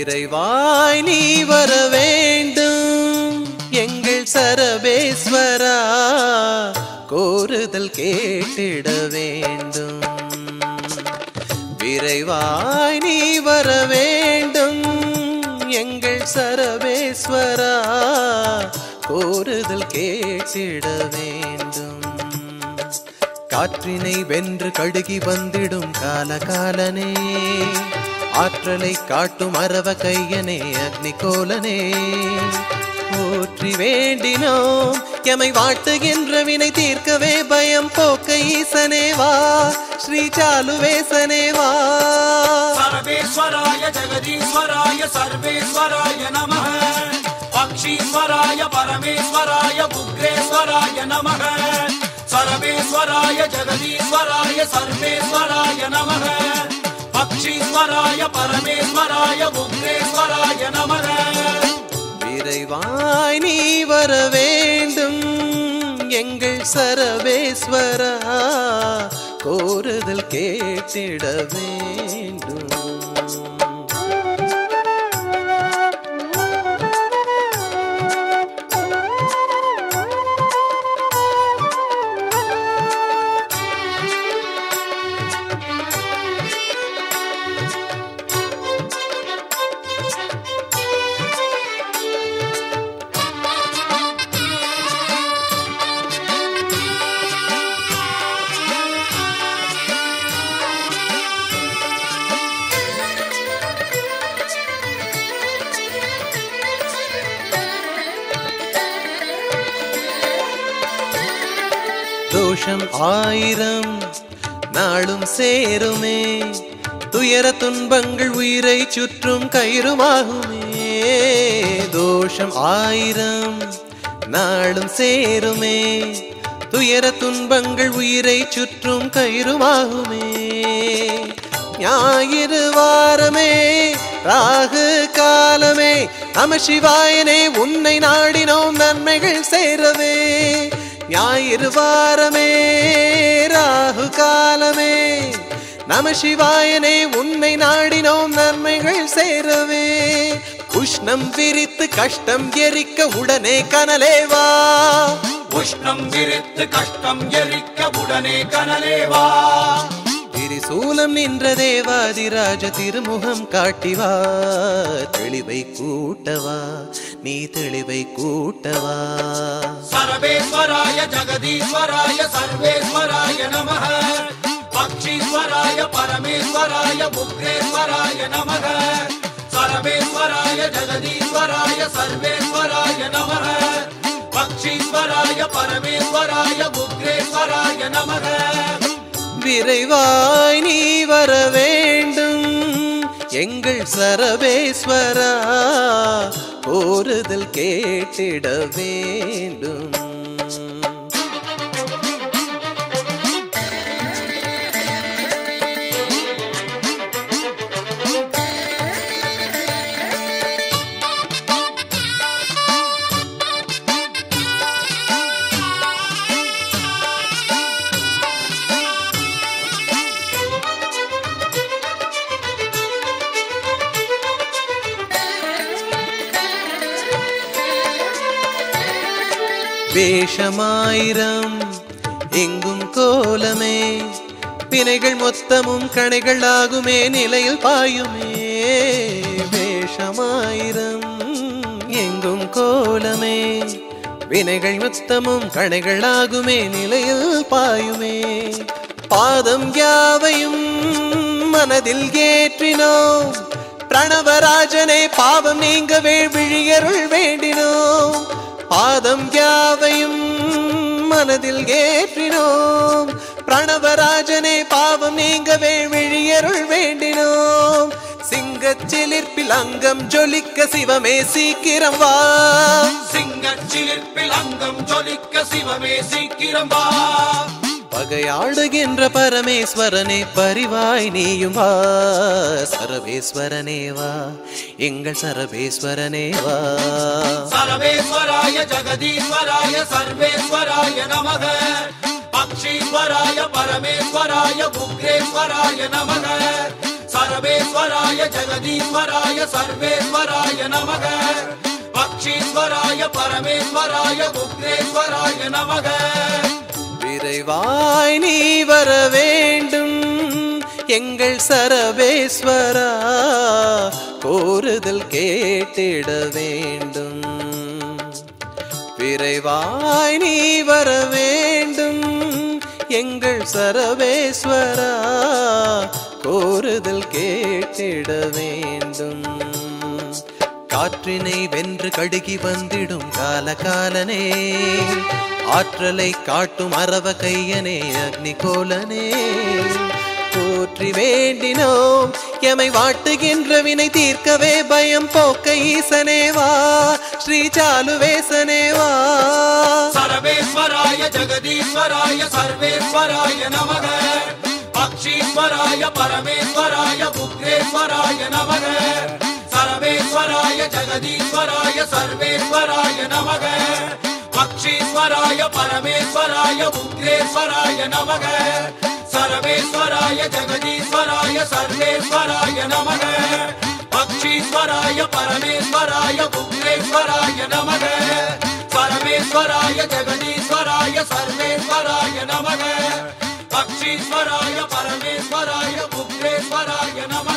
விரைவாய் நீ வர வேண்டும் எங்கள் சரபேஸ்வரா கோருதல் கேட்டிட வேண்டும் விரைவாய் நீ வர வேண்டும் எங்கள் சரபேஸ்வரா கோருதல் கேட்டிட வேண்டும் காற்றினை வென்று கடுகி வந்திடும் காலகாலனே ஆற்றலை காட்டும் அரவ கையனே அக்னிகோலனே போற்றி வேண்டினோம் எமை வாட்டுகின்ற வினை தீர்க்கவே பயம் போக்க ஈசனே வா ஸ்ரீ சாலுவேசனே வா सर्वेश्वराय जगदीश्वराय सर्वेश्वराय नमः पक्षीश्वराय परमेश्वराय उग्रेश्वराय नमः सर्वेश्वराय जगदीश्वराय सर्वेश्वराय नमः पक्षीश्वराय परमेश्वराय उग्रेश्वराय नमः விரைவாய் நீ வர வேண்டும் எங்கள் சரவேஸ்வரா கோருதல் கேட்டிட வேண்டும் தோஷம் ஆயிரம் நாளும் சேருமே துயர துன்பங்கள் உயிரை சுற்றும் கயிறுமாகுமே தோஷம் ஆயிரம் நாளும் சேருமே துயர துன்பங்கள் உயிரை சுற்றும் கயிறுமாகுமே ஞாயிறு வாரமே ராகு காலமே நம சிவாயனே உன்னை நாடினோம் நன்மைகள் சேரவே ஞாயிறு வாரமே ராகு காலமே நம சிவாயனே உன்னை நாடினோம் நன்மைகள் சேரவே உஷ்ணம் விரித்து கஷ்டம் எரிக்க உடனே கனலேவா உஷ்ணம் விரித்து கஷ்டம் எரிக்க உடனே கனலேவா திரிசூலம் நின்ற தேவாதிராஜ திருமுகம் காட்டிவா தெளிவை கூட்டவா நீ தெளிவை கூட்டவா सर्वेश्वराय जगदीश्वराय सर्वेश्वराय नमः पक्षीश्वराय परमेश्वराय उग्रेश्वराय नमः सर्वेश्वराय जगदीश्वराय सर्वेश्वराय नमः पक्षीश्वराय परमेश्वराय उग्रेश्वराय नमः விரைவாய் நீ வர வேண்டும் எங்கள் சரவேஸ்வரா கோருதல் கேட்டிட வேண்டும் வேஷமாயிரம் எங்கும் கோலமே பிணைகள் மொத்தமும் கணைகள் ஆகுமே நிலையில் பாயுமே வேஷமாயிரம் எங்கும் கோலமே வினைகள் மொத்தமும் கணைகள் ஆகுமே நிலையில் பாயுமே பாதம் யாவையும் மனதில் ஏற்றினோம் பிரணவராஜனே பாவம் நீங்கவே விழியருள் வேண்டினோம் பாதம் யாவையும் மனதில் ஏற்றினோம் பிரணவராஜனே பாவம் நீங்கவே விழியருள் வேண்டினோம் சிங்கச் சிலிர்ப்பில் அங்கம் ஜொலிக்க சிவமே சீக்கிரம் வா சிங்கச்சிலிர்ப்பில் அங்கம் ஜொலிக்க சிவமே சீக்கிரம் வா பகையாடுகின்ற பரமேஸ்வரனே பரிவாய் நீயும் வா சரவேஸ்வரனே வா எங்கள் சரவேஸ்வரனே வா सर्वेश्वराय जगदीश्वराय सर्वेश्वराय नमः पक्षीश्वराय परमेश्वराय उग्रेश्वराय नमः சர்வேஸ்வராய ஜெகதீஸ்வராய சர்வேஸ்வராய நமக பக்ஷீஸ்வராய பரமேஸ்வராய உக்ரேஸ்வராய நமக விரைவாய் நீ வர வேண்டும் எங்கள் சரபேஸ்வரா கோருதல் கேட்டிட வேண்டும் விரைவாய் நீ வர வேண்டும் எங்கள் சரபேஸ்வரா கோருதல் கேட்டிட வேண்டும் காற்றினை வென்று கடுகி வந்திடும் காலகாலனே ஆற்றலை காட்டும் அரவ கையனே அக்னிகோலனே போற்றி வேண்டினோம் எமை வாட்டுகின்ற வினை தீர்க்கவே பயம் போக்க ஈசனேவா ஸ்ரீ சாலுவேசனேவா சர்வேஸ்வராய ஜெகதீஸ்வராய சர்வேஸ்வராய நமக பக்ஷீஸ்வராய பரமேஸ்வராய உக்ரேஸ்வராய நமக சர்வேஸ்வராய ஜெகதீஸ்வராய சர்வேஸ்வராய நமக பக்ஷீஸ்வராய பரமேஸ்வராய உக்ரேஸ்வராய நமக சர்வேஸ்வராய ஜெகதீஸ்வராய சர்வேஸ்வராய நமக பக்ஷீஸ்வராய பரமேஸ்வராய உக்ரேஸ்வராய நமக பரமேஸ்வராய ஜெகதீஸ்வராய சர்வேஸ்வராய நமக பக்ஷீஸ்வராய பரமேஸ்வராய உக்ரேஸ்வராய நமக